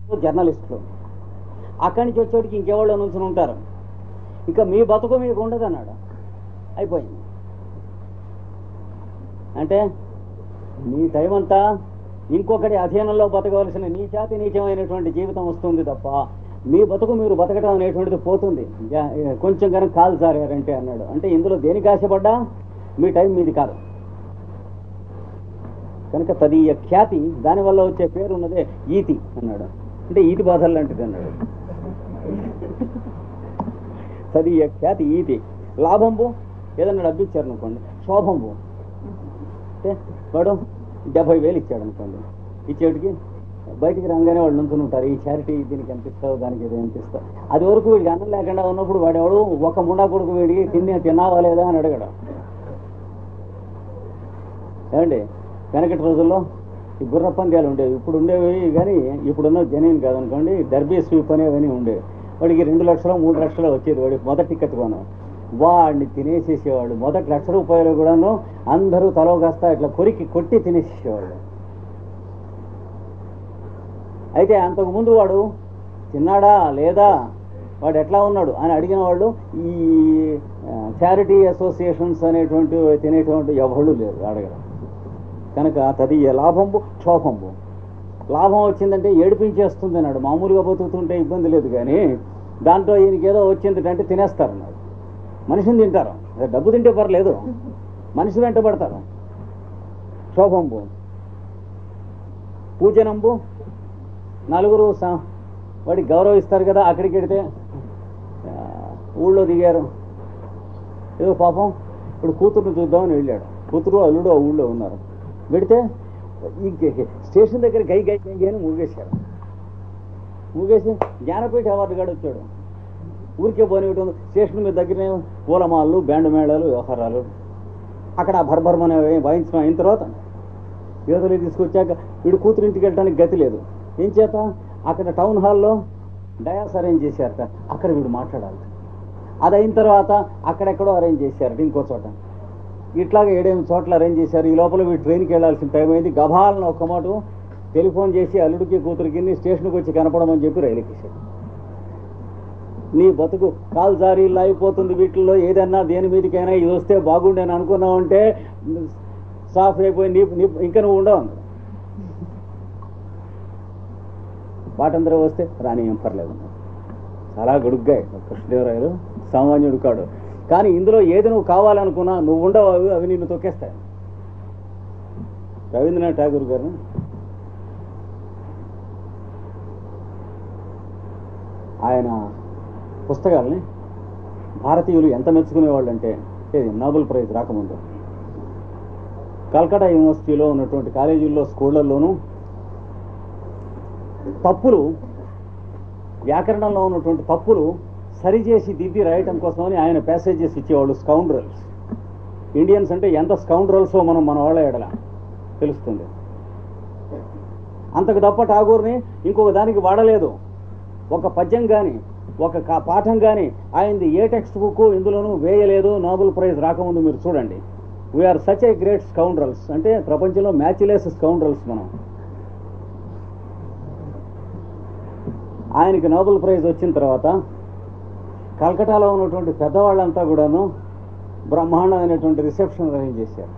జర్నలిస్టులు అక్కడి నుంచి వచ్చేటికి ఇంకెవాళ్ళు నుంచుని ఉంటారు ఇంకా మీ బతుకు మీకు ఉండదు అన్నాడు అయిపోయింది అంటే మీ టైం అంతా ఇంకొకటి అధీనంలో బతకవలసిన నీచాతి నీచమైనటువంటి జీవితం వస్తుంది తప్ప మీ బతుకు మీరు బతకడం అనేటువంటిది పోతుంది యా- కొంచెం కనుక కాలు జారారంటే అన్నాడు అంటే ఇందులో దేనికి ఆశపడ్డా మీ టైం మీది కాదు కనుక తదీయ ఖ్యాతి దానివల్ల వచ్చే పేరు ఉన్నదే ఈతి అన్నాడు అంటే ఈతి బాధలు లాంటిది అన్నాడు తదీయ ఖ్యాతి ఈతి లాభంబు ఏదన్నా డబ్బు ఇచ్చారు అనుకోండి శోభంబు అంటే వాడు డెబ్బై వేలు ఇచ్చాడు అనుకోండి ఇచ్చేటికి బయటికి రాగానే వాళ్ళు నుంచుని ఉంటారు ఈ చారిటీ దీనికి అనిపిస్తావు దానికి ఇది అనిపిస్తావు అది వరకు వీడికి అన్నం లేకుండా ఉన్నప్పుడు వాడెవడు ఒక ముండా కొడుకు వీడికి తిని తిన్నావా లేదా అని అడగడు ఏమండి వెనకటి రోజుల్లో ఈ గుర్ర పంద్యాలు ఉండేవి ఇప్పుడు ఉండేవి కానీ ఇప్పుడున్న జనీన్ కాదనుకోండి డర్బీ స్వీప్ అనేవన్నీ ఉండేవి వాడికి రెండు లక్షలు మూడు లక్షలు వచ్చేది వాడికి మొదటి టికెట్ కొను వాడిని తినేసేసేవాళ్ళు మొదటి లక్ష రూపాయలు కూడాను అందరూ తలో కాస్త ఇట్లా కొరికి కొట్టి తినేసేసేవాళ్ళు అయితే అంతకు ముందు వాడు తిన్నాడా లేదా వాడు ఎట్లా ఉన్నాడు అని అడిగిన వాళ్ళు ఈ చారిటీ అసోసియేషన్స్ అనేటువంటి తినేటువంటి ఎవళ్ళు లేరు అడగడం కనుక తదియ లాభంబు క్షోభంబు లాభం వచ్చిందంటే ఏడిపించేస్తుంది అన్నాడు మామూలుగా బతుకుతుంటే ఇబ్బంది లేదు కానీ దాంట్లో ఈయనకి ఏదో వచ్చింది అంటే తినేస్తారు అన్నాడు మనిషిని తింటారు అదే డబ్బు తింటే పర్లేదు మనిషి వెంట పడతారు క్షోభంబు పూజనంబు నలుగురు స- వాడికి గౌరవిస్తారు కదా అక్కడికి వెడితే ఆ, ఊళ్ళో దిగారు ఏదో పాపం ఇప్పుడు కూతురుని చూద్దామని వెళ్ళాడు కూతురు అల్లుడు ఆ ఊళ్ళో ఉన్నారు పెడితే ఈ గె- స్టేషన్ దగ్గర గై గై గై అని మూగేశారు మూగేసి జ్ఞానపీఠ అవార్డు గాడు వచ్చాడు ఊరికే పోనివ్వటం స్టేషన్ మీద దగ్గరనే పూలమాలలు బ్యాండ్ మేళాలు వ్యవహారాలు అక్కడ భర్భర్మనే వాయించడం అయిన తర్వాత యువతలు తీసుకొచ్చాక వీడు కూతురు ఇంటికి వెళ్ళడానికి గతి లేదు ఏం చేత అక్కడ టౌన్ హాల్లో డయాస్ అరేంజ్ చేశారట అక్కడ వీడు మాట్లాడాలి అది అయిన తర్వాత అక్కడెక్కడో అరేంజ్ చేశారట ఇంకో చోట ఇట్లాగే ఏడేమి చోట్ల అరేంజ్ చేశారు ఈ లోపల వీడు ట్రైన్కి వెళ్ళాల్సిన టైం అయింది గభాలను ఒక్క మాట టెలిఫోన్ చేసి అల్లుడికి కూతురికి స్టేషన్కి వచ్చి కనపడమని చెప్పి రైలు ఎక్కేశాడు నీ బతుకు కాలు జారి ఇలా అయిపోతుంది వీటిల్లో ఏదన్నా దేని మీదకైనా ఇది వస్తే బాగుండేని అనుకున్నావంటే సాఫ్ అయిపోయి నీ నీ ఇంకా నువ్వు ఉండవు అన్నాడు వాటందరూ వస్తే రాని ఏం పర్లేదు అన్నాడు. చాలా గడుగ్గాయి కృష్ణదేవరాయలు సామాన్యుడు కాడు కానీ ఇందులో ఏది నువ్వు కావాలనుకున్నా నువ్వు ఉండవు అవి అవి నిన్ను తొక్కేస్తాయి రవీంద్రనాథ్ ఠాగూర్ గారు ఆయన పుస్తకాలని భారతీయులు ఎంత మెచ్చుకునేవాళ్ళు అంటే ఇది నోబెల్ ప్రైజ్ రాకముందు కల్కటా యూనివర్సిటీలో ఉన్నటువంటి కాలేజీల్లో స్కూళ్ళల్లోనూ తప్పులు వ్యాకరణంలో ఉన్నటువంటి తప్పులు సరిచేసి దిద్ది రాయటం కోసమని ఆయన ప్యాసేజెస్ ఇచ్చేవాళ్ళు స్కౌండ్రల్స్ ఇండియన్స్ అంటే ఎంత స్కౌండ్రల్సో మనం మన వాళ్ళ ఎడల తెలుస్తుంది అంతకు తప్ప ఠాగూర్ని ఇంకొక దానికి వాడలేదు ఒక పద్యం కానీ ఒక కా- పాఠం కానీ ఆయనది ఏ టెక్స్ట్ బుక్ ఇందులోనూ వేయలేదు నోబెల్ ప్రైజ్ రాకముందు మీరు చూడండి we're such a great scoundrels అంటే ప్రపంచంలో మ్యాచ్లెస్ స్కౌండ్రల్స్ మనం ఆయనకి నోబెల్ ప్రైజ్ వచ్చిన తర్వాత కల్కటాలో ఉన్నటువంటి పెద్దవాళ్ళంతా కూడాను బ్రహ్మాండమైనటువంటి రిసెప్షన్ అరేంజ్ చేశారు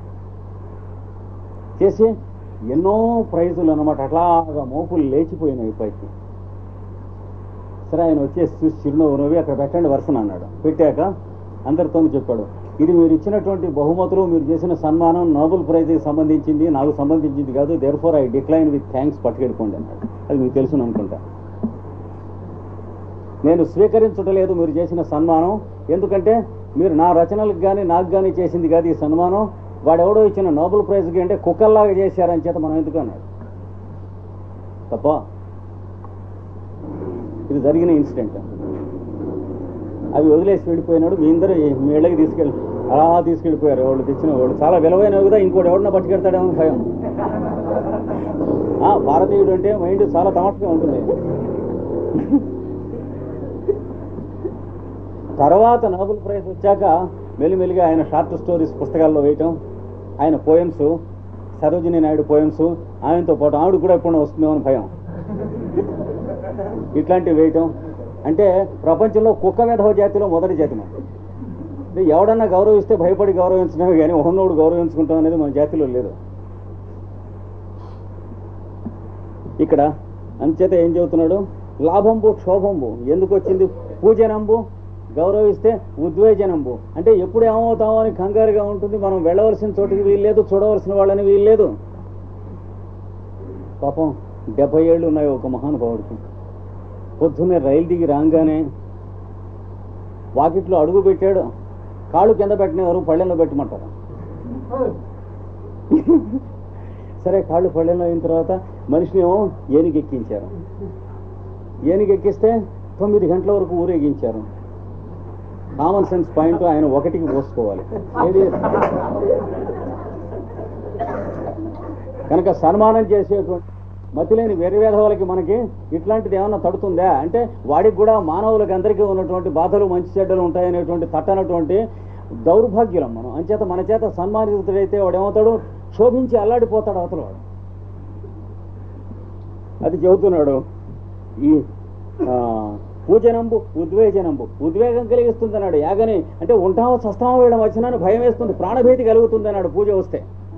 చేసి ఎన్నో ప్రైజులు అన్నమాట అట్లాగా మోపులు లేచిపోయినాయి పైకి సరే ఆయన వచ్చేసి చూసి చిరునవ్వు నవ్వి అక్కడ పెట్టండి వరుసన అన్నాడు పెట్టాక అందరితో చెప్పాడు ఇది మీరు ఇచ్చినటువంటి బహుమతులు మీరు చేసిన సన్మానం నోబెల్ ప్రైజ్కి సంబంధించింది నాకు సంబంధించింది కాదు therefore I decline with thanks పట్టుకెళ్ళిపోండి అన్నాడు అది మీకు తెలుసును అనుకుంటా నేను స్వీకరించటలేదు మీరు చేసిన సన్మానం ఎందుకంటే మీరు నా రచనలకు కానీ నాకు కానీ చేసింది కాదు ఈ సన్మానం వాడెవడో ఇచ్చిన నోబెల్ ప్రైజ్కి అంటే కుక్కల్లాగా చేశారని చేత మనం ఎందుకు అన్నాడు తప్ప ఇది జరిగిన ఇన్సిడెంట్ అవి వదిలేసి వెళ్ళిపోయినాడు మీ అందరూ మీ ఇళ్ళకి తీసుకెళ్ళి అలా తీసుకెళ్ళిపోయారు వాళ్ళు తెచ్చిన వాళ్ళు చాలా విలువైనవి కదా ఇంకోటి ఎవడన్నా పట్టుకెడతాడేమో అని భయం ఆ, భారతీయుడు అంటే మైండ్ చాలా తమాషగా ఉంటుంది తర్వాత నోబెల్ ప్రైజ్ వచ్చాక మెల్లిమెల్లిగా ఆయన షార్ట్ స్టోరీస్ పుస్తకాల్లో వేయటం ఆయన పోయమ్స్ సరోజిని నాయుడు పోయమ్స్ ఆయనతో పాటు ఆవిడ కూడా ఎప్పుడు వస్తుందేమో అని భయం ఇట్లాంటివి వేయటం అంటే ప్రపంచంలో కుక్క మేధవ జాతిలో మొదటి జాతి మనం అంటే ఎవడన్నా గౌరవిస్తే భయపడి గౌరవించడమే కానీ ఉన్నోడు గౌరవించుకుంటాం అనేది మన జాతిలో లేదు ఇక్కడ అంచేత ఏం చెబుతున్నాడు లాభంబు క్షోభంబు ఎందుకు వచ్చింది పూజనంబు గౌరవిస్తే ఉద్వేజనంబు అంటే ఎప్పుడు ఏమవుతామో అని కంగారుగా ఉంటుంది మనం వెళ్ళవలసిన చోటికి వీల్లేదు చూడవలసిన వాళ్ళని వీల్లేదు పాపం డెబ్బై ఏళ్ళు ఉన్నాయి ఒక మహానుభావుడికి పొద్దున్నే రైలు దిగి రాగానే వాకిట్లో అడుగు పెట్టాడు కాళ్ళు కింద పెట్టినవారు పళ్ళెంలో పెట్టమంటారు సరే కాళ్ళు పళ్ళెంలో అయిన తర్వాత మనిషిని ఏమో ఏనుగెక్కించారు ఏనుగెక్కిస్తే తొమ్మిది గంటల వరకు ఊరేగించారు కామన్ సెన్స్ పాయింట్ ఆయన ఒకటికి పోసుకోవాలి ఏది కనుక సన్మానం చేసేటువంటి మతిలేని వెర్రివేధవులకి మనకి ఇట్లాంటిది ఏమన్నా తడుతుందా అంటే వాడికి కూడా మానవులకి అందరికీ ఉన్నటువంటి బాధలు మంచి చెడ్డలు ఉంటాయనేటువంటి తట్టనటువంటి దౌర్భాగ్యులం మనం అంచేత మన చేత సన్మానితుడైతే వాడు ఏమవుతాడు శోభించి అల్లాడిపోతాడు అవతల వాడు అది చెబుతున్నాడు ఈ ఆ, పూజనంబు ఉద్వేజనంబు ఉద్వేగం కలిగిస్తుంది అన్నాడు యాగని అంటే ఉంటామో చస్తామో వేయడం వచ్చినాను భయం వేస్తుంది ప్రాణభీతి కలుగుతుంది అన్నాడు పూజ వస్తే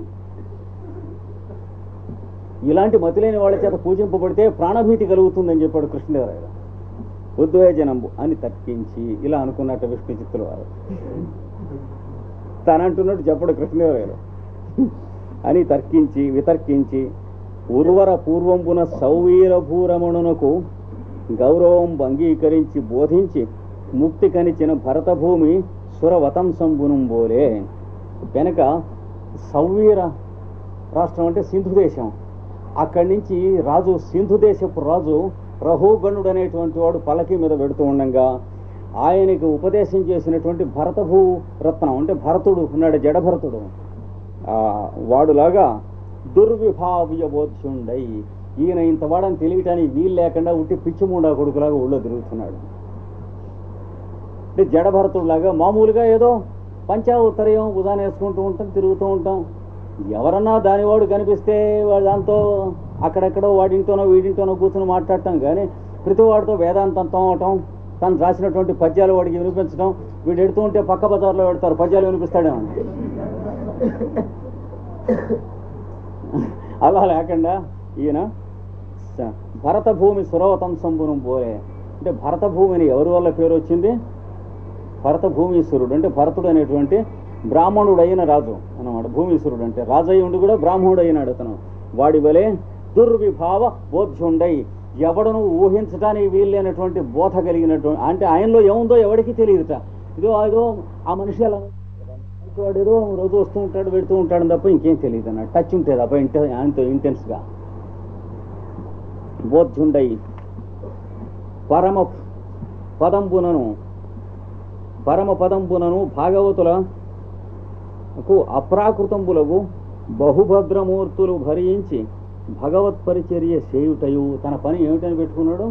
ఇలాంటి మతిలేని వాళ్ళ చేత పూజింపబడితే ప్రాణభీతి కలుగుతుందని చెప్పాడు కృష్ణదేవరాయలు ఉద్వేజనంబు అని తర్కించి ఇలా అనుకున్నట్టు విష్ణు చిత్తుల వారు తనంటున్నట్టు చెప్పడు కృష్ణదేవరాయలు అని తర్కించి వితర్కించి ఉర్వర పూర్వంపున సౌవీరభూరమణునకు గౌరవం అంగీకరించి బోధించి ముక్తి కనిచిన భరతభూమి సురవతంసంబునుంబోలే వెనక సౌవీర రాష్ట్రం అంటే సింధు దేశం అక్కడి నుంచి రాజు సింధు దేశపు రాజు రహుగణుడు అనేటువంటి వాడు పలకి మీద పెడుతూ ఉండగా ఆయనకి ఉపదేశం చేసినటువంటి భరతభూ రత్నం అంటే భరతుడు ఉన్నాడు జడభరతుడు ఆ, వాడులాగా దుర్విభావ్య బోధ్యుండై ఈయన ఇంత వాడని తెలియటానికి వీలు లేకుండా ఉట్టి పిచ్చిమూడా కొడుకులాగా ఊళ్ళో తిరుగుతున్నాడు అంటే జడభరతుడిలాగా మామూలుగా ఏదో పంచావుత్తరయం ఉదాహరణ వేసుకుంటూ ఉంటాం తిరుగుతూ ఉంటాం ఎవరన్నా దానివాడు కనిపిస్తే వాడు దాంతో అక్కడెక్కడో వాడింటోనో వీడింటోనో కూర్చొని మాట్లాడటం కానీ ప్రతి వాడితో వేదాంతం అవటం తను రాసినటువంటి పద్యాలు వాడికి వినిపించడం వీడు ఎడుతూ ఉంటే పక్క బజార్లో పెడతారు పద్యాలు వినిపిస్తాడేమో అలా లేకుండా ఈయన స- భరత భూమి సురవతం సంపునం పోయే అంటే భరత భూమిని ఎవరి వల్ల పేరు వచ్చింది భరత భూమీశ్వరుడు అంటే భరతుడు అనేటువంటి బ్రాహ్మణుడైన రాజు అన్నమాట భూమీశ్వరుడు అంటే రాజు అయి ఉండి కూడా బ్రాహ్మణుడు అయినాడు అతను వాడి వలె దుర్విభావ బోధ్యుండై ఎవడను ఊహించడానికి వీల్లేనటువంటి బోధ కలిగినటువంటి అంటే ఆయనలో ఏముందో ఎవడికి తెలియదుట ఇదో అదో ఆ మనిషి అలా వాడు ఏదో రోజు వస్తూ ఉంటాడు పెడుతూ ఉంటాడు తప్ప ఇంకేం తెలియదు అన్న టచ్ ఉంటుంది తప్ప ఇంట ఆయనతో ఇంటెన్స్గా బోధ్యుండై పరమ పదంబునను పరమ పదంబునను భాగవతులకు అప్రాకృతంబులకు బహుభద్రమూర్తులు భరించి భగవత్ పరిచర్య చేయుటయు తన పని ఏమిటని పెట్టుకున్నాడు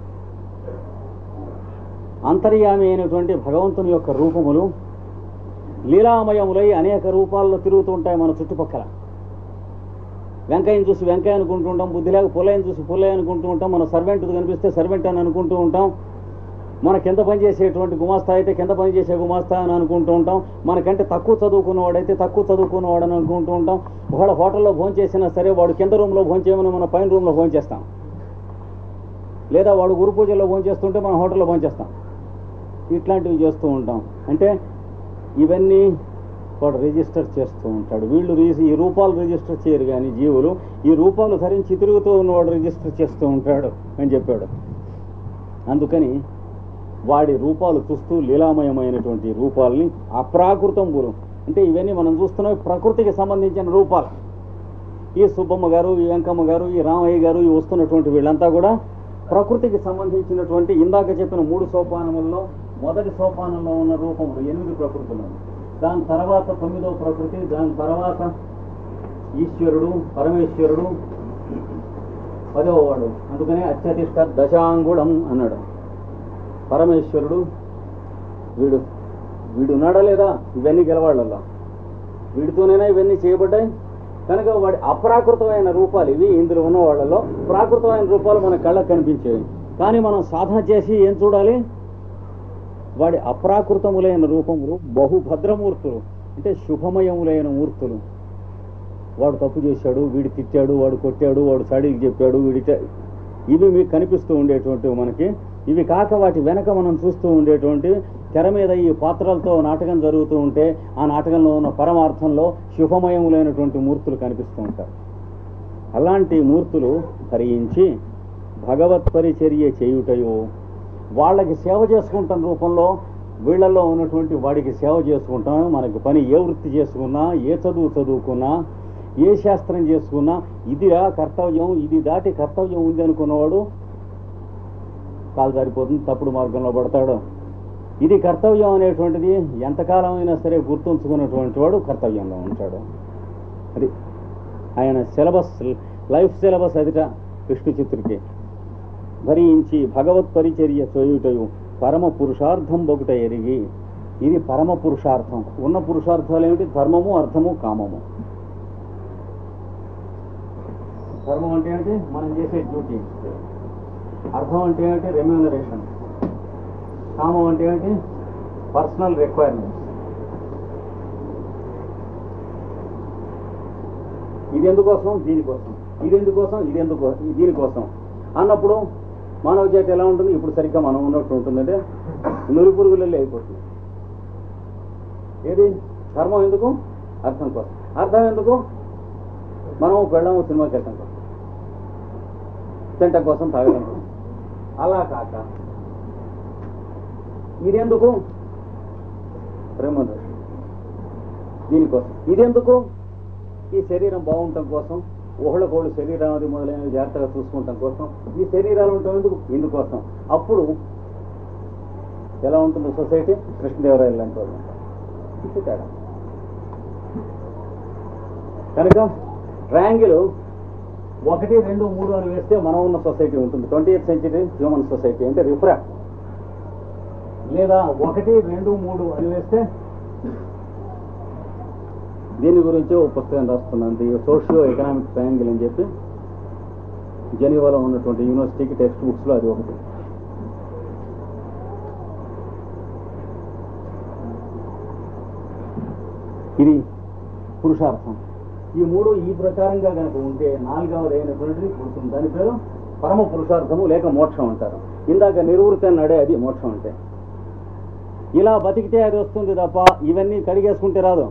అంతర్యామి అయినటువంటి భగవంతుని యొక్క రూపములు లీలామయములై అనేక రూపాల్లో తిరుగుతూ ఉంటాయి మన చుట్టుపక్కల వెంకయ్యని చూసి వెంకయ్య అనుకుంటూ ఉంటాం బుద్ధి లేక పుల్లయ్యని చూసి పుల్లయ్య అనుకుంటూ ఉంటాం మన సర్వెంట్ కనిపిస్తే సర్వెంట్ అని అనుకుంటూ ఉంటాం మన కింద పనిచేసేటువంటి గుమాస్తా అయితే కింద పనిచేసే గుమాస్తా అని అనుకుంటూ ఉంటాం మనకంటే తక్కువ చదువుకున్నవాడైతే తక్కువ చదువుకున్నవాడు అని అనుకుంటూ ఉంటాం ఒకవేళ హోటల్లో భోజనం చేసినా సరే వాడు కింద రూమ్లో భోజనం చేయమని మన పైన రూమ్లో భోజనం చేస్తాం లేదా వాడు గురు పూజల్లో భోజనం చేస్తుంటే మనం హోటల్లో భోజనం చేస్తాం ఇట్లాంటివి చేస్తూ ఉంటాం అంటే ఇవన్నీ వాడు రిజిస్టర్ చేస్తూ ఉంటాడు వీళ్ళు రిజి- ఈ రూపాలు రిజిస్టర్ చేయరు కానీ జీవులు ఈ రూపాలు ధరించి తిరుగుతూ ఉన్నవాడు రిజిస్టర్ చేస్తూ ఉంటాడు అని చెప్పాడు అందుకని వాడి రూపాలు చూస్తూ లీలామయమైనటువంటి రూపాలని అప్రాకృతంబులు అంటే ఇవన్నీ మనం చూస్తున్నాం ప్రకృతికి సంబంధించిన రూపాలు ఈ సుబ్బమ్మ గారు ఈ వెంకమ్మ గారు ఈ రామయ్య గారు ఈ వస్తున్నటువంటి వీళ్ళంతా కూడా ప్రకృతికి సంబంధించినటువంటి ఇందాక చెప్పిన మూడు సోపానముల్లో మొదటి సోపానంలో ఉన్న రూపములు ఎనిమిది ప్రకృతులు దాని తర్వాత తొమ్మిదో ప్రకృతి దాని తర్వాత ఈశ్వరుడు పరమేశ్వరుడు పదవ వాడు అందుకనే అత్యధిష్ట దశాంగుళం అన్నాడు పరమేశ్వరుడు వీడు వీడు ఉన్నాడా లేదా ఇవన్నీ గెలవాళ్ళల్లో వీడితోనైనా ఇవన్నీ చేయబడ్డాయి కనుక వాడి అప్రాకృతమైన రూపాలు ఇవి ఇందులో ఉన్న వాళ్ళలో ప్రాకృతమైన రూపాలు మన కళ్ళకు కనిపించేవి కానీ మనం సాధన చేసి ఏం చూడాలి వాడి అప్రాకృతములైన రూపములు బహుభద్రమూర్తులు అంటే శుభమయములైన మూర్తులు వాడు తప్పు చేశాడు వీడు తిట్టాడు వాడు కొట్టాడు వాడు సడికి చెప్పాడు వీడి చ- ఇవి మీకు కనిపిస్తూ ఉండేటువంటివి మనకి ఇవి కాక వాటి వెనక మనం చూస్తూ ఉండేటువంటి తెర మీద ఈ పాత్రలతో నాటకం జరుగుతూ ఉంటే ఆ నాటకంలో ఉన్న పరమార్థంలో శుభమయములైనటువంటి మూర్తులు కనిపిస్తూ ఉంటారు అలాంటి మూర్తులు హరించి భగవత్ పరిచర్య చేయుటయో వాళ్ళకి సేవ చేసుకుంటాం రూపంలో వీళ్ళల్లో ఉన్నటువంటి వాడికి సేవ చేసుకుంటాం మనకి పని ఏ వృత్తి చేసుకున్నా ఏ చదువు చదువుకున్నా ఏ శాస్త్రం చేసుకున్నా ఇదిరా కర్తవ్యం ఇది దాటి కర్తవ్యం ఉంది అనుకున్నవాడు కాలు జారిపోతుంది తప్పుడు మార్గంలో పడతాడు ఇది కర్తవ్యం అనేటువంటిది ఎంతకాలం అయినా సరే గుర్తుంచుకున్నటువంటి వాడు కర్తవ్యంలో ఉంటాడు అది ఆయన సిలబస్ లైఫ్ సిలబస్ అదిట విష్ణు చిత్రుడికి భరించి భగవత్ పరిచర్య చేయుటయు పరమ పురుషార్థం బొగుట ఎరిగి ఇది పరమ పురుషార్థం ఉన్న పురుషార్థాలు ఏమిటి ధర్మము అర్థము కామము ధర్మం అంటే ఏంటి మనం చేసే డ్యూటీ అర్థం అంటే ఏంటి రెమ్యూనరేషన్ కామం అంటే ఏంటి పర్సనల్ రిక్వైర్మెంట్స్ ఇది ఎందుకోసం దీనికోసం ఇది ఎందుకోసం ఇది ఎందుకో దీనికోసం అన్నప్పుడు మానవ జాతి ఎలా ఉంటుంది ఇప్పుడు సరిగ్గా మనం ఉన్నట్టు ఉంటుందంటే నురి పురుగులలో అయిపోతుంది ఏది ధర్మం ఎందుకు అర్థం కోసం అర్థం ఎందుకు మనం పెళ్ళం సినిమాకి వెళ్ళటం కోసం తింటం కోసం తాగడం కోసం అలా కాక ఇదెందుకు రెమ్యూనరేషన్ దీనికోసం ఇదెందుకు ఈ శరీరం బాగుండటం కోసం ఊహళకోళ్ళు శరీరం అది మొదలైనవి జాగ్రత్తగా చూసుకుంటాం కోసం ఈ శరీరాలు ఉండటం ఎందుకు ఇందుకోసం అప్పుడు ఎలా ఉంటుంది సొసైటీ కృష్ణదేవరాయలు లాంటి వాళ్ళు ఇది తేడా కనుక ట్రయాంగిల్ ఒకటి రెండు మూడు అని వేస్తే మనం ఉన్న సొసైటీ ఉంటుంది twenty eighth century human society అంటే రిఫ్రాక్ట్ లేదా ఒకటి రెండు మూడు అని వేస్తే దీని గురించి ఒక పుస్తకం రాస్తున్నాను ది సోషియో ఎకనామిక్ ట్రయాంగిల్ అని చెప్పి జెనీవాలో ఉన్నటువంటి యూనివర్సిటీకి టెక్స్ట్ బుక్స్ లో అది ఒకటి ఇది పురుషార్థం ఈ మూడు ఈ ప్రకారంగా కనుక ఉంటే నాలుగవది అయినటువంటిది పురుషం దాని పేరు పరమ పురుషార్థము లేక మోక్షం అంటారు ఇందాక నిర్వృత్తి అన్నాడే అది మోక్షం అంటే ఇలా బతికితే అది వస్తుంది తప్ప ఇవన్నీ కడిగేసుకుంటే రాదు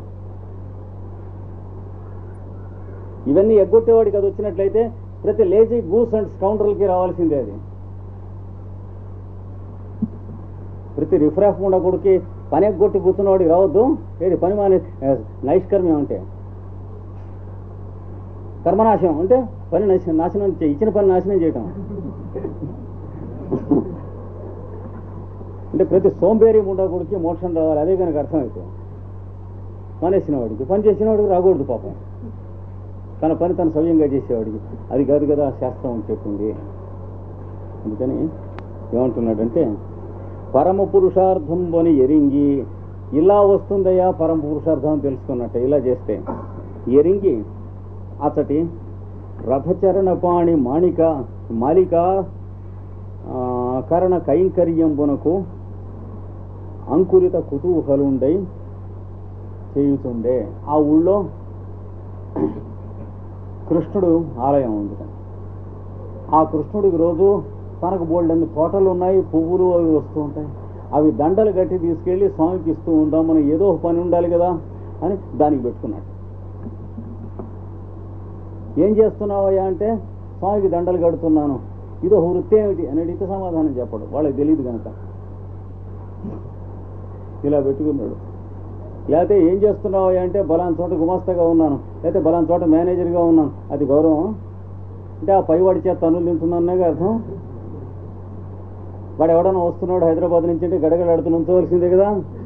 ఇవన్నీ ఎగ్గొట్టేవాడికి అది వచ్చినట్లయితే ప్రతి లేజీ గూస్ అండ్ స్కౌంటర్లకి రావాల్సిందే అది ప్రతి రిఫ్రాఫ్ ఉండకూడికి పని ఎగ్గొట్టి కూర్చున్నవాడికి రావద్దు ఏది పని మానే నైష్కర్మ్యం అంటే కర్మనాశం అంటే పని నాశనం నాశనం చే- ఇచ్చిన పని నాశనం చేయటం అంటే ప్రతి సోంబేరి ఉండకూడికి మోక్షం రావాలి అదే కనుక అర్థమైతే మానేసిన వాడికి పని చేసిన వాడికి రాకూడదు పాపం తన పని తను సవ్యంగా చేసేవాడికి అది కాదు కదా శాస్త్రం అని చెప్పింది అందుకని ఏమంటున్నాడంటే పరమ పురుషార్థం అని ఎరింగి ఇలా వస్తుందయ్యా పరమ పురుషార్థం అని తెలుసుకున్నట్ట ఇలా చేస్తే ఎరింగి అతటి రథచరణపాణి మాణిక మాలిక ఆ, కరణ కైంకర్యంబునకు అంకురిత కుతూహలుండై చేయుతుండే ఆ ఊళ్ళో కృష్ణుడు ఆలయం ఉంది ఆ కృష్ణుడికి రోజు తనకు బోల్డన్ని తోటలు ఉన్నాయి పువ్వులు అవి వస్తూ ఉంటాయి అవి దండలు కట్టి తీసుకెళ్లి స్వామికి ఇస్తూ ఉందాం మనం ఏదో ఒక పని ఉండాలి కదా అని దానికి పెట్టుకున్నాడు ఏం చేస్తున్నావయ్యా అంటే స్వామికి దండలు కడుతున్నాను ఇది ఒక వృత్తి ఏమిటి అని అడిగితే సమాధానం చెప్పడు వాళ్ళకి తెలియదు కనుక ఇలా పెట్టుకున్నాడు లేకపోతే ఏం చేస్తున్నావు అంటే బలాన్ చోట గుమాస్తాగా ఉన్నాను లేకపోతే బలాన్ చోట మేనేజర్గా ఉన్నాను అది గౌరవం అంటే ఆ పైవాడి చేత తనులు తింటున్నానే అర్థం వాడు ఎవడన్నా వస్తున్నాడు హైదరాబాద్ నుంచి అంటే గడగడాడుతూ ఉంచవలసిందే కదా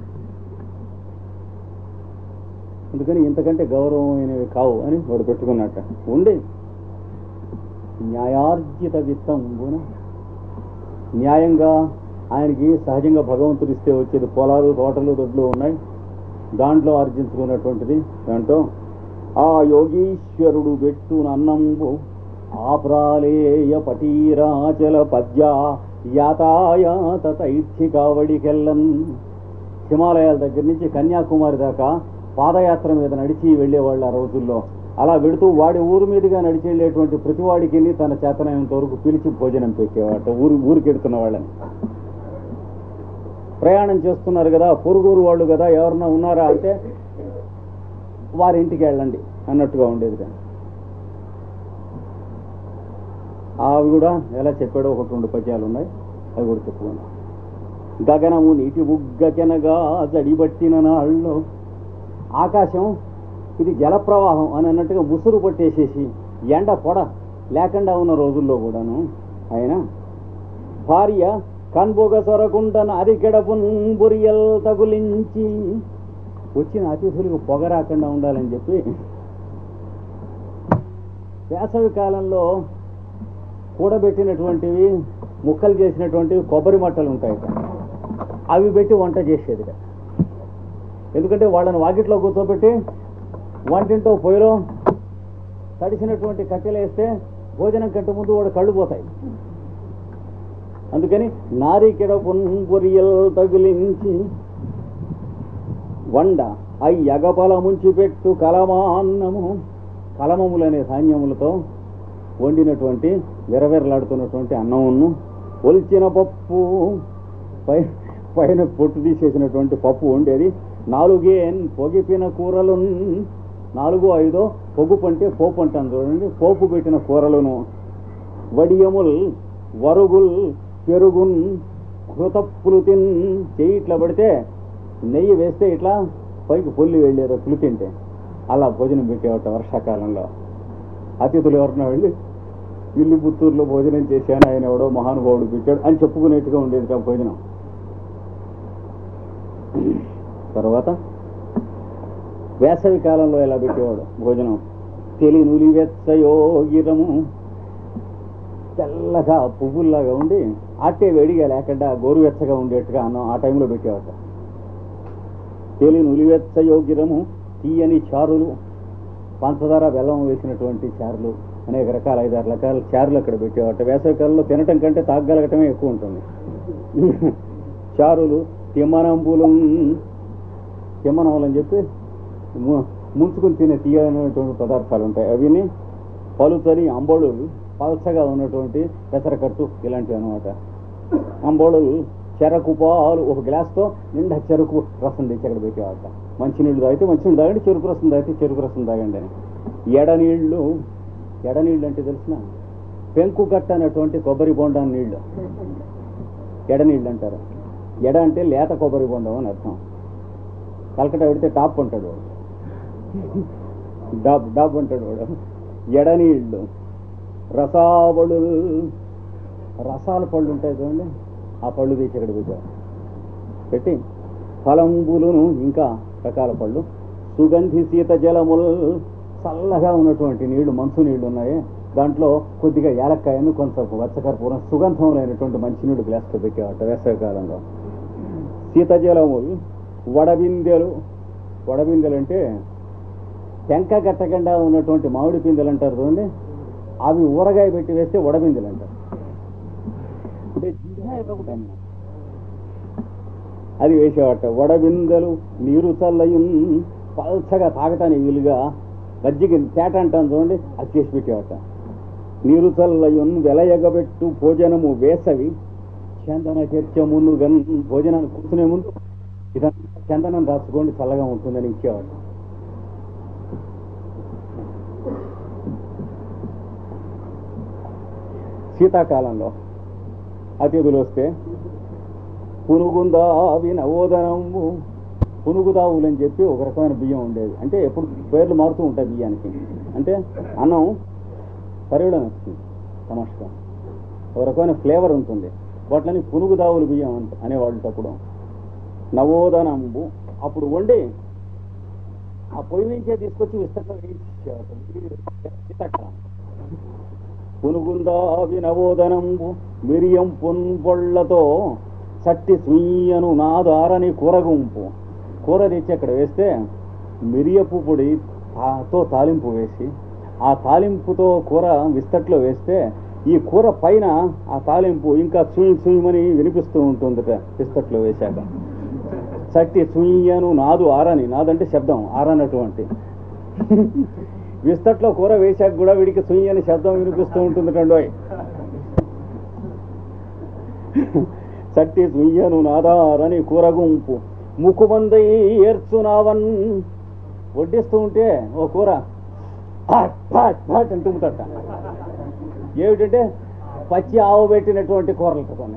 అందుకని ఇంతకంటే గౌరవమైనవి కావు అని వాడు పెట్టుకున్నట్ట ఉండి న్యాయార్జిత విత్తం న్యాయంగా ఆయనకి సహజంగా భగవంతుడు ఇస్తే వచ్చేది పొలాలు తోటలు దొడ్లు ఉన్నాయి దాంట్లో ఆర్జించుకున్నటువంటిది దాంట్లో ఆ యోగీశ్వరుడు పెట్టు నన్నంబు ఆప్రాలేయ పటీరాచల పద్య యాతాయాత తైర్థికావడికెళ్ళన్ హిమాలయాల దగ్గర నుంచి కన్యాకుమారి దాకా పాదయాత్ర మీద నడిచి వెళ్ళేవాళ్ళు ఆ రోజుల్లో అలా వెడుతూ వాడి ఊరు మీదుగా నడిచి వెళ్ళేటువంటి ప్రతివాడికి తన చేతనైనంత వరకు పిలిచి భోజనం పెట్టేవాట ఊరు ఊరికెడుతున్న వాళ్ళని ప్రయాణం చేస్తున్నారు కదా పొరుగురు వాళ్ళు కదా ఎవరన్నా ఉన్నారా అంటే వారి ఇంటికి వెళ్ళండి అన్నట్టుగా ఉండేది కానీ అవి కూడా ఎలా చెప్పాడో ఒకటి రెండు పద్యాలు ఉన్నాయి అవి కూడా చెప్పుకున్నాం గగనము నీటి బుగ్గకెనగా జడిబట్టిన నాళ్ళు ఆకాశం ఇది జలప్రవాహం అని అన్నట్టుగా ముసురు పట్టేసేసి ఎండ పొడ లేకుండా ఉన్న రోజుల్లో కూడాను ఆయన భార్య కన్బొగ సొరకుండన అరికెడపున్ బురియల్ తగులించి వచ్చిన అతిథులకు పొగ రాకుండా ఉండాలని చెప్పి వేసవి కాలంలో కూడబెట్టినటువంటివి ముక్కలు చేసినటువంటివి కొబ్బరి మట్టలు ఉంటాయి అవి పెట్టి వంట చేసేది ఎందుకంటే వాళ్ళని వాకిట్లో కూర్చోబెట్టి వంటింటో పొయ్యిలో తడిసినటువంటి కట్టెలు వేస్తే భోజనం కంటే ముందు వాడు కళ్ళు పోతాయి అందుకని నారికెడ పొరియల్ తగిలించి వండ అయి ఎగపల ముంచి పెట్టు కలమాన్నము కలమములనే ధాన్యములతో వండినటువంటి విరవిరలాడుతున్నటువంటి అన్నమును ఒలిచిన పప్పు పై పైన పొట్టు తీసేసినటువంటి పప్పు వండేది నాలుగేన్ పొగిపిన కూరలు నాలుగు ఐదో పొగు పంటే పోపు అంటాను చూడండి పోపు పెట్టిన కూరలను వడియముల్ వరుగుల్ పెరుగున్ కృతప్పులు తిన్ చెయ్యి ఇట్లా పడితే నెయ్యి వేస్తే ఇట్లా పైకి పొల్లి వెళ్ళారు పులి తింటే అలా భోజనం పెట్టేవాట వర్షాకాలంలో అతిథులు ఎవరన్నా వెళ్ళి ఇల్లు పుత్తూరులో భోజనం చేశాను ఆయన ఎవడో మహానుభావుడు పెట్టాడు అని చెప్పుకునేట్టుగా ఉండేది కా భోజనం తర్వాత వేసవి కాలంలో ఎలా పెట్టేవాడు భోజనం తెలి నులివెచ్చయోగిరము తెల్లగా పువ్వుల్లాగా ఉండి అట్టే వేడిగా లేకుండా గోరువెచ్చగా ఉండేట్టుగా అన్నం ఆ టైంలో పెట్టేవాట తెలి నులివెచ్చయోగిరము తీయని చారులు పంచదార బెల్లం వేసినటువంటి చారులు అనేక రకాల ఐదారు రకాల చారులు అక్కడ పెట్టేవాట వేసవికాలంలో తినటం కంటే తాగగలగటమే ఎక్కువ ఉంటుంది చారులు తిమ్మనంబులు తిమ్మనములని చెప్పి ము- ముంచుకుని తినే తీయనటువంటి పదార్థాలు ఉంటాయి అవిని పలుచని అంబోడు పల్చగా ఉన్నటువంటి పెసరకట్టు ఇలాంటివి అనమాట అంబోడు చెరకు పాలు ఒక గ్లాస్తో నిండా చెరుకు రసం తెచ్చి అక్కడ పెట్టేవాట మంచినీళ్ళు తాగితే మంచినీళ్ళు తాగండి చెరుకు రసం తాగితే చెరుకు రసం తాగండి అని ఎడనీళ్ళు ఎడనీళ్ళు అంటే తెలిసిన పెంకు కట్ట అనేటువంటి కొబ్బరి బొండం నీళ్లు ఎడనీళ్ళు అంటారు ఎడ అంటే లేత కొబ్బరి బొండం అని అర్థం కలకట పెడితే టాప్ అంటాడు వాడు డాబ్ డాబ్ అంటాడు వాడు ఎడనీళ్ళు రసావళు రసాల పళ్ళు ఉంటాయి చూడండి ఆ పళ్ళు తీసి ఇక్కడ పెట్టారు పెట్టి ఫలంబులును ఇంకా రకాల పళ్ళు సుగంధి శీత జలములు చల్లగా ఉన్నటువంటి నీళ్లు మంచు నీళ్లు ఉన్నాయి దాంట్లో కొద్దిగా ఏలక్కాయను కొంత వచ్చకర్పూరం సుగంధం లేనటువంటి మంచినీళ్ళు గ్లాస్తో పెట్టేవాట వేసవికాలంలో శీతజలములు వడబిందెలు వడబిందెలు అంటే టెంక గట్టకుండా ఉన్నటువంటి మామిడి పిందెలు అంటారు చూడండి అవి ఊరగాయ పెట్టి వేస్తే వడబిందెలు అంటారు అంటే జింజాయ ఒకటి అది వేసేవాట వడబిందెలు నీరు చల్లయున్ పల్చగా తాగటానికి వీలుగా మజ్జిగ తేట అంటాను చూడండి అది చేసి పెట్టేవాట నీరు చల్లయున్ వెలయగబెట్టు భోజనము వేసవి చందన చర్చమును గన్ భోజనాన్ని కూర్చునే ముందు ఇదంతా చందనం రాసుకోండి చల్లగా ఉంటుందని ఇచ్చేవాడు శీతాకాలంలో అతిథులు వస్తే పునుగుందావి నవోదనము పునుగుదావులు అని చెప్పి ఒక రకమైన బియ్యం ఉండేది అంటే ఎప్పుడు పేర్లు మారుతూ ఉంటాయి బియ్యానికి అంటే అన్నం పరిగణ వస్తుంది తమాషగా ఒక రకమైన ఫ్లేవర్ ఉంటుంది వాటిని పునుగుదావులు బియ్యం అంట అనేవాళ్ళు అప్పుడు నవోదనంబు అప్పుడు వండి ఆ పొయ్యి నుంచే తీసుకొచ్చి విస్తరణ వేయించేవారు ఇది శీతాకాలం పునుగుందావి నవోదనంబు మిరియం పొన్పొళ్లతో సట్టి సుయ్యను నాదారని కూరగుంపు కూర తెచ్చి అక్కడ వేస్తే మిరియపు పొడి తా- తో తాలింపు వేసి ఆ తాలింపుతో కూర విస్తట్లో వేస్తే ఈ కూర పైన ఆ తాలింపు ఇంకా సుయి సుయ్యమని వినిపిస్తూ ఉంటుందట పిస్తట్లో వేశాక చట్టి సుయ్యను నాదు ఆరని నాదంటే శబ్దం ఆరనటువంటి విస్తట్లో కూర వేశాక కూడా వీడికి సుయ్యి అని శబ్దం వినిపిస్తూ ఉంటుంది కండోయ్ చట్టి సుయ్యను నాదారని కూర గుంపు ముక్కుమందై ఏర్చునావన్ వడ్డిస్తూ ఉంటే ఓ కూర పాట్ పాట్ పాట్ అంటుంటట ఏమిటంటే పచ్చి ఆవు పెట్టినటువంటి కూరలు కొన్ని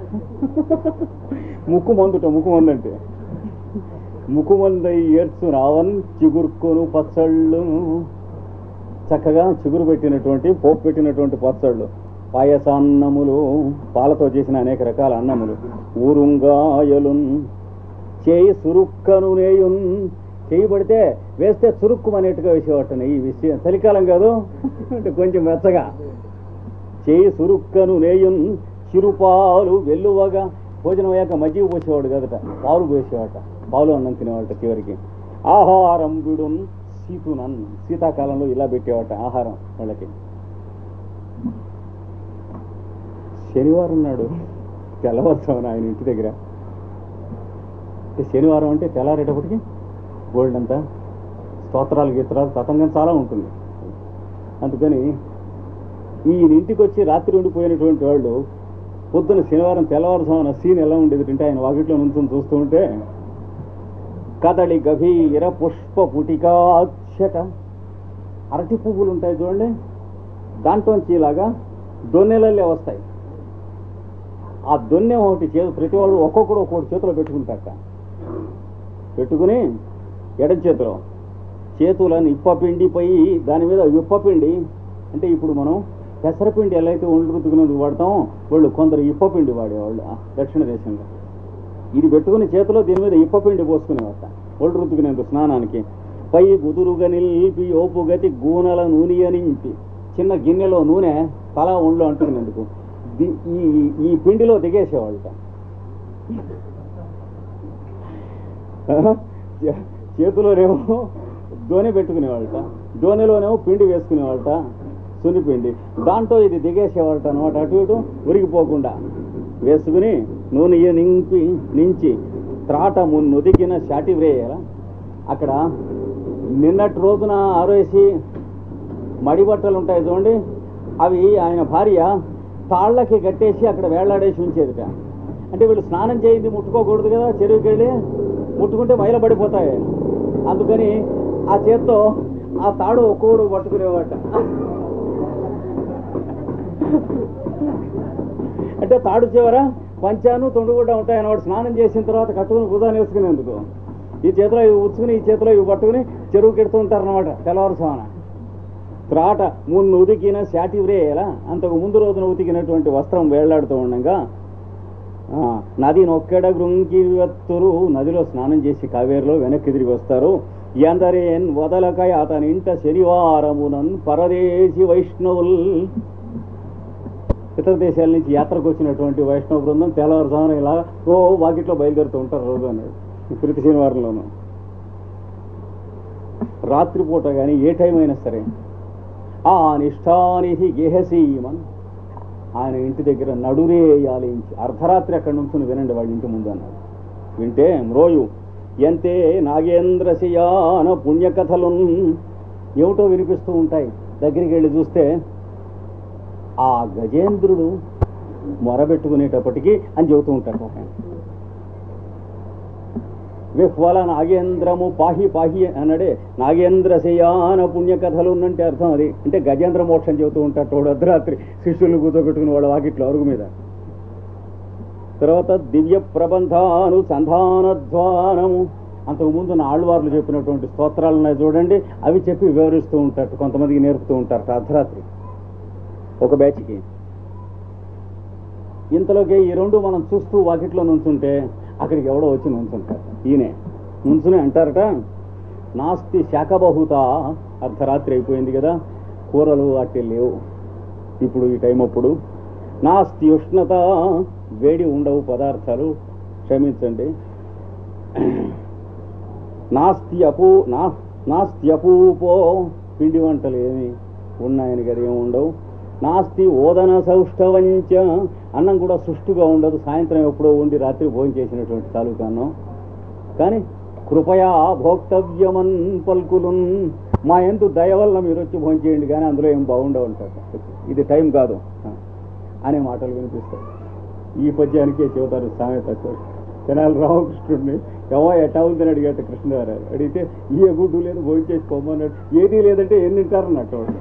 ముక్కు మందుట ముక్కు మందు అంటే ముక్కు మందై ఏర్చు రావన్ చిగురుకొను పచ్చళ్ళు చక్కగా చిగురు పెట్టినటువంటి పోపు పెట్టినటువంటి పచ్చళ్ళు పాయసాన్నములు పాలతో చేసిన అనేక రకాల అన్నములు ఊరుంగాయలున్ చేయి సురుక్కను నేయున్ చేయి పడితే వేస్తే చురుక్కు అనేట్టుగా వేసేవాట ఈ విషయం చలికాలం కాదు అంటే కొంచెం మెచ్చగా చేయి సురుక్కను నేయున్ చిరుపాలు వెల్లువగా భోజనం అయ్యాక మజ్జిగ పోసేవాడు కదట పాలు పోసేవాట పాలు అన్నం తినేవాట చివరికి ఆహారం విడున్ సీతునన్ శీతాకాలంలో ఇలా పెట్టేవాట ఆహారం వాళ్ళకి శనివారం నాడు తెల్లవారుతామని ఆయన ఇంటి దగ్గర అంటే శనివారం అంటే తెల్లారేటప్పటికి గోల్డ్ అంతా స్తోత్రాలు గీత్రాలు తతంగం చాలా ఉంటుంది అందుకని ఈయన ఇంటికి వచ్చి రాత్రి ఉండిపోయినటువంటి వాళ్ళు పొద్దున శనివారం తెల్లవారుజామున సీన్ ఎలా ఉండేది అంటే ఆయన వాకిట్లో నుంచుని చూస్తూ ఉంటే కదళి గభీర పుష్ప పుటికాక్షట అరటి పువ్వులు ఉంటాయి చూడండి దాంట్లోంచి ఇలాగా దొన్నెలల్లే వస్తాయి ఆ దొన్నె ఒకటి చేతి ప్రతి వాళ్ళు ఒక్కొక్కడు ఒక్కొక్కటి చేతిలో పెట్టుకుంటాక పెట్టుకుని ఎడం చేతిలో చేతులను ఇప్పపిండి పోయి దాని మీద విప్పపిండి అంటే ఇప్పుడు మనం పెసరపిండి ఎలా అయితే ఒండ్రు రుద్దుకునేందుకు వాడతామో వాళ్ళు కొందరు ఇప్పపిండి వాడేవాళ్ళు ఆ దక్షిణ దేశంలో ఇది పెట్టుకుని చేతిలో దీని మీద ఇప్పపిండి పోసుకునేవాట ఒళ్ళు రుద్దుకునేందుకు స్నానానికి పై గుదురుగా నిలిపి ఓపు గతి గూనెల నూనె నింపి చిన్న గిన్నెలో నూనె తల ఒండ్లు అంటుకునేందుకు ది- ఈ ఈ పిండిలో దిగేసేవాళ్ళట చే- చేతిలోనేమో దోనె పెట్టుకునేవాళ్ళట దోనెలోనేమో పిండి వేసుకునేవాళ్ళట సున్నిపిండి దాంట్లో ఇది దిగేసేవాళ్ళట అనమాట అటు ఇటు ఉరిగిపోకుండా వేసుకుని నూనె నింపి నించి త్రాట మున్నుదిగిన షాటి వ్రేయాల అక్కడ నిన్నటి రోజున ఆరేసి మడి బట్టలు ఉంటాయి చూడండి అవి ఆయన భార్య తాళ్ళకి కట్టేసి అక్కడ వేళ్లాడేసి ఉంచేదిట అంటే వీళ్ళు స్నానం చేయింది ముట్టుకోకూడదు కదా చెరువుకి వెళ్ళి ముట్టుకుంటే మైల పడిపోతాయి అందుకని ఆ చేత్తో ఆ తాడు ఒక్కోడు పట్టుకునేవాట అంటే తాడు చివర పంచాను తొండుగుడ్డ ఉంటాయి అన్నమాట స్నానం చేసిన తర్వాత కట్టుకుని బుధాన్ని వేసుకునేందుకు ఈ చేతిలో ఇవి ఉచ్చుకుని ఈ చేతిలో ఇవి పట్టుకుని చెరువుకి ఎడుతూ ఉంటారు అనమాట తెల్లవారుసామన త్రాట మున్ను ఉతికిన శాటి వ్రేయలా అంతకు ముందు రోజున ఉతికినటువంటి వస్త్రం వేళ్లాడుతూ ఉండగా ఆ, నది నొక్కెడ గృంగి వత్తురు నదిలో స్నానం చేసి కావేరిలో వెనక్కి తిరిగి వస్తారు ఎందరేన్ వదలకై అతని ఇంట శనివారమునన్ పరదేశి వైష్ణవుల్ ఇతర దేశాల నుంచి యాత్రకు వచ్చినటువంటి వైష్ణవ బృందం తెల్లవారుజామున ఇలా ఓ వాకిట్లో బయలుదేరుతూ ఉంటారు రోజు అన్నాడు ప్రతి శనివారంలోనూ రాత్రిపూట కానీ ఏ టైం అయినా సరే ఆ నిష్ఠానిహి గేహసీమన్ ఆయన ఇంటి దగ్గర నడురేయాలించి అర్ధరాత్రి అక్కడి నుంచి వినండి వాళ్ళ ఇంటి ముందు అన్నాడు వింటే మ్రోయు ఎంతే నాగేంద్రశయాన పుణ్యకథలు ఏమిటో వినిపిస్తూ ఉంటాయి దగ్గరికి వెళ్ళి చూస్తే ఆ గజేంద్రుడు మొరబెట్టుకునేటప్పటికీ అని చెబుతూ ఉంటాడు ఒక ఆయన విహ్వల నాగేంద్రము పాహి పాహి అన్నాడే నాగేంద్ర శయాన పుణ్యకథలు అంటే అర్థం అది అంటే గజేంద్ర మోక్షం చెబుతూ ఉంటాడు వాడు అర్ధరాత్రి శిష్యులు కూర్చోబెట్టుకుని వాళ్ళ వాకిట్లో అరుగు మీద తర్వాత దివ్య ప్రబంధాను సంధానధ్వానము అంతకుముందు నా ఆళ్వార్లు చెప్పినటువంటి స్తోత్రాలు ఉన్నాయి చూడండి అవి చెప్పి వివరిస్తూ ఉంటారు కొంతమందికి నేర్పుతూ ఉంటారు అర్ధరాత్రి ఒక బ్యాచ్కి ఇంతలోకి ఈ రెండు మనం చూస్తూ వాకిట్లో నుంచుంటే అక్కడికి ఎవడో వచ్చి నుంచుంటారు ఈయనే నుంచుని అంటారట నాస్తి శాఖబహుత అర్ధరాత్రి అయిపోయింది కదా కూరలు అట్టి లేవు ఇప్పుడు ఈ టైం అప్పుడు నాస్తి ఉష్ణత వేడి ఉండవు పదార్థాలు క్షమించండి నాస్తి అపూ నా నాస్తి అపూపో పిండి వంటలు ఏమి ఉన్నాయని కదా ఏమి ఉండవు నాస్తి ఓదన సౌష్ఠవంచ అన్నం కూడా సుష్టుగా ఉండదు సాయంత్రం ఎప్పుడో ఉండి రాత్రి భోజనం చేసినటువంటి తాలూకా అన్నం కానీ కృపయా భోక్తవ్యమన్ పల్కులున్ మా ఎందు దయ వల్ల మీరు వచ్చి భోజనం చేయండి కానీ అందులో ఏం బాగుండవు అంటారు ఇది టైం కాదు అనే మాటలు వినిపిస్తాయి ఈ పద్యానికే చెబుతారు సామెత తెనాలి రామకృష్ణుడిని ఎవ ఎట్టా ఉందని అడిగాట కృష్ణగారు అడిగితే ఏ గుడ్డు లేదు భోజనం చేసి పొమ్మన్నాడు ఏదీ లేదంటే ఏం తింటారన్నట్టు వాడు.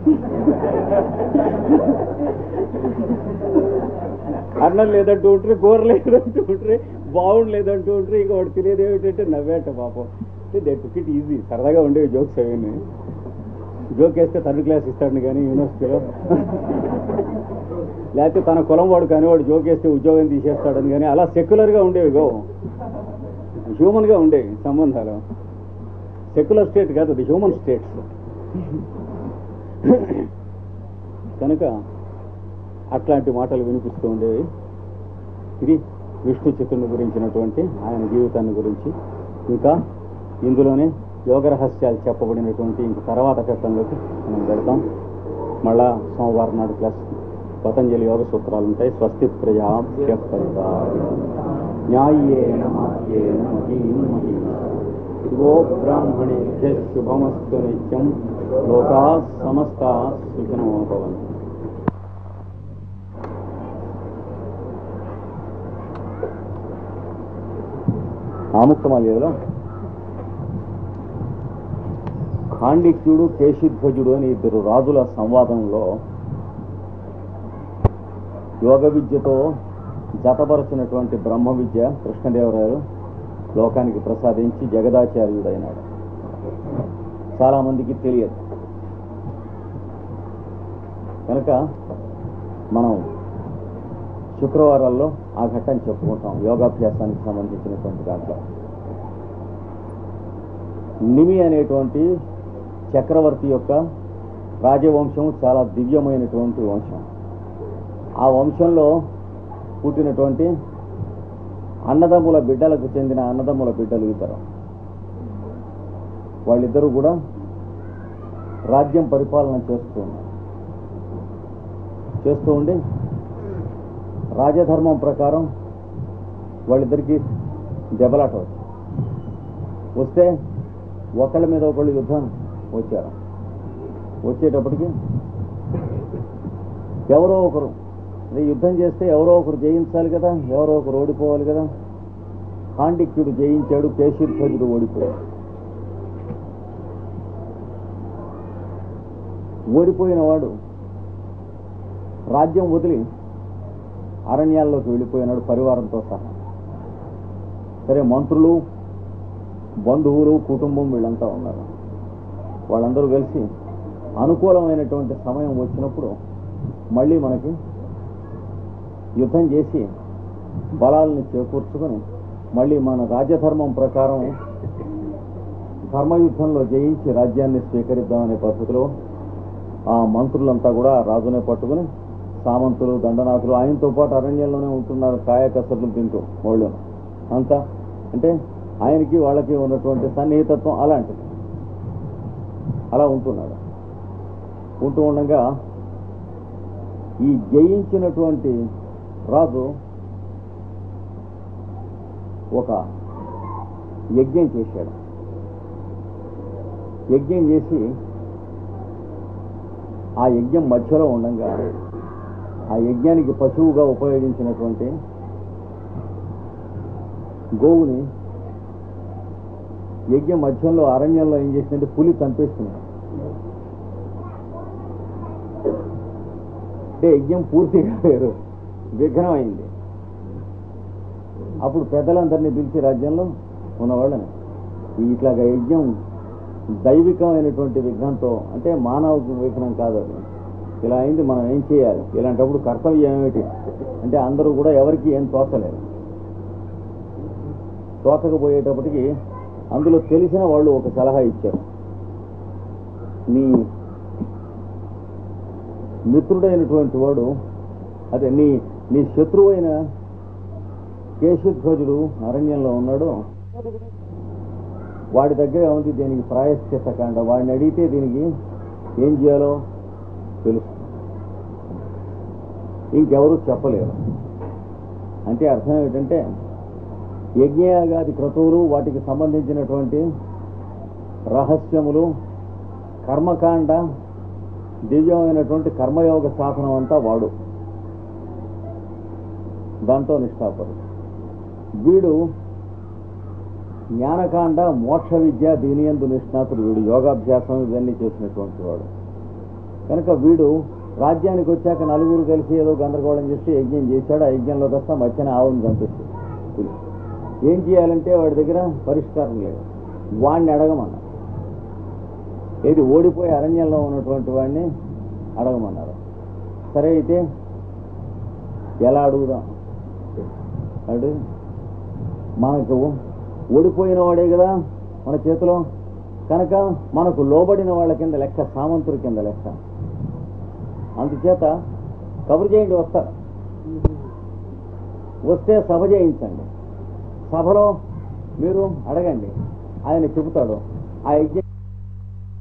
అన్నం లేదంటూ ఉంటారు కూర లేదంటూ ఉంటారు బాగుండు లేదంటూ ఉంటారు ఇంకా వాడు తినేది ఏమిటంటే నవ్వేట పాపం అంటే దట్ టుక్ ఇట్ ఈజీ సరదాగా ఉండేవి జోక్స్ అవన్నీ జోక్ వేస్తే థర్డ్ క్లాస్ ఇస్తాడు కానీ యూనివర్సిటీలో లేకపోతే తన కులం వాడు కానీ వాడు జోక్ వేస్తే ఉద్యోగం తీసేస్తాడని కానీ అలా సెక్యులర్గా ఉండేవి గో హ్యూమన్గా ఉండేవి సంబంధాలు సెక్యులర్ స్టేట్ కాదు అది హ్యూమన్ స్టేట్స్ కనుక అట్లాంటి మాటలు వినిపిస్తూ ఉండేవి ఇది విష్ణు చిత్రుని గురించినటువంటి ఆయన జీవితాన్ని గురించి ఇంకా ఇందులోనే యోగ రహస్యాలు చెప్పబడినటువంటి ఇంక తర్వాత ఘట్టంలోకి మనం వెళ్తాం మళ్ళా సోమవారం నాడు ప్లస్ పతంజలి యోగ సూత్రాలు ఉంటాయి స్వస్తి ప్రజా న్యాయేన మాత్యేన మహీం మహీం శివో బ్రాహ్మణేభ్య శుభమస్తు నిత్యం లోకా సమస్త సుఖినో భవంతు ఆముక్తమాల్యలో ఖాండిక్యుడు కేశిధ్వజుడు అని ఇద్దరు రాజుల సంవాదంలో యోగ విద్యతో జతపరచినటువంటి బ్రహ్మ విద్య కృష్ణదేవరాయలు లోకానికి ప్రసాదించి జగదాచార్యుడైనాడు చాలా మందికి తెలియదు కనుక మనం శుక్రవారాల్లో ఆ ఘట్టాన్ని చెప్పుకుంటాం యోగాభ్యాసానికి సంబంధించినటువంటి దాంట్లో నిమి అనేటువంటి చక్రవర్తి యొక్క రాజవంశం చాలా దివ్యమైనటువంటి వంశం ఆ వంశంలో పుట్టినటువంటి అన్నదమ్ముల బిడ్డలకు చెందిన అన్నదమ్ముల బిడ్డలు ఇద్దరు వాళ్ళిద్దరూ కూడా రాజ్యం పరిపాలన చేస్తూ ఉన్నారు చేస్తూ ఉండి రాజధర్మం ప్రకారం వాళ్ళిద్దరికి దెబ్బలాట వచ్చింది వస్తే ఒకళ్ళ మీద ఒకళ్ళు యుద్ధం వచ్చారు వచ్చేటప్పటికి ఎవరో ఒకరు అదే యుద్ధం చేస్తే ఎవరో ఒకరు జయించాలి కదా ఎవరో ఒకరు ఓడిపోవాలి కదా కాండిక్యుడు జయించాడు కేశీధ్వజుడు ఓడిపోయాడు ఓడిపోయిన వాడు రాజ్యం వదిలి అరణ్యాల్లోకి వెళ్ళిపోయినాడు పరివారంతో సహా సరే మంత్రులు బంధువులు కుటుంబం వీళ్ళంతా ఉన్నారు వాళ్ళందరూ కలిసి అనుకూలమైనటువంటి సమయం వచ్చినప్పుడు మళ్ళీ మనకి యుద్ధం చేసి బలాలను చేకూర్చుకొని మళ్ళీ మన రాజ్యధర్మం ప్రకారం ధర్మయుద్ధంలో జయించి రాజ్యాన్ని స్వీకరిద్దామనే పద్ధతిలో ఆ మంత్రులంతా కూడా ఆ రాజునే పట్టుకుని సామంతులు దండనాథులు ఆయనతో పాటు అరణ్యంలోనే ఉంటున్నారు కాయ కసర్లు తింటూ వాళ్ళు అంతా అంటే ఆయనకి వాళ్ళకి ఉన్నటువంటి సన్నిహితత్వం అలాంటిది అలా ఉంటున్నాడు ఉంటూ ఉండగా ఈ జయించినటువంటి రాజు ఒక యజ్ఞం చేశాడు యజ్ఞం చేసి ఆ యజ్ఞం మధ్యలో ఉండగా ఆ యజ్ఞానికి పశువుగా ఉపయోగించినటువంటి గోవుని యజ్ఞం మధ్యంలో అరణ్యంలో ఏం చేసిందంటే పులి చంపేస్తున్నాడు అంటే యజ్ఞం పూర్తిగా వేరు విఘ్నం అయింది అప్పుడు పెద్దలందరినీ పిలిచి రాజ్యంలో ఉన్నవాళ్ళని ఇట్లాగా యజ్ఞం దైవికమైనటువంటి విఘ్నంతో అంటే మానవ విఘ్నం కాదు అది ఇలా అయింది మనం ఏం చేయాలి ఇలాంటప్పుడు కర్తవ్యం ఏమిటి అంటే అందరూ కూడా ఎవరికి ఏం తోచలేరు తోచకపోయేటప్పటికి అందులో తెలిసిన వాళ్ళు ఒక సలహా ఇచ్చారు నీ మిత్రుడైనటువంటి వాడు అదే నీ నీ శత్రువైన కేశధ్వజుడు అరణ్యంలో ఉన్నాడు వాడి దగ్గర ఉంది దీనికి ప్రాయశ్చిత్త కాండ వాడిని అడిగితే దీనికి ఏం చేయాలో తెలుసు ఇంకెవరు చెప్పలేరు అంటే అర్థం ఏమిటంటే యజ్ఞయాగాది క్రతువులు వాటికి సంబంధించినటువంటి రహస్యములు కర్మకాండ దివ్యమైనటువంటి కర్మయోగ సాధనం అంతా వాడు దాంతో నిష్ఠాపరు వీడు జ్ఞానకాండ మోక్ష విద్య దీని ఎందు నిష్ణాతుడు వీడు యోగాభ్యాసం ఇవన్నీ చేసినటువంటి వాడు కనుక వీడు రాజ్యానికి వచ్చాక నలుగురు కలిసి ఏదో గందరగోళం చేసి యజ్ఞం చేశాడు ఆ యజ్ఞంలో తప్ప మధ్యన ఆవును చంపేస్తుంది పులి. ఏం చేయాలంటే వాడి దగ్గర పరిష్కారం లేదు వాడిని అడగమన్నారు ఏది ఓడిపోయి అరణ్యంలో ఉన్నటువంటి వాడిని అడగమన్నారు సరే అయితే ఎలా అడుగుదాం అడు మనకు ఓడిపోయిన వాడే కదా మన చేతిలో కనుక మనకు లోబడిన వాళ్ళ కింద లెక్క సామంతుడి కింద లెక్క అందుచేత కబురు చేయండి వస్తారు వస్తే సభ చేయించండి సభలో మీరు అడగండి ఆయన చెబుతాడు ఆ యజ్ఞం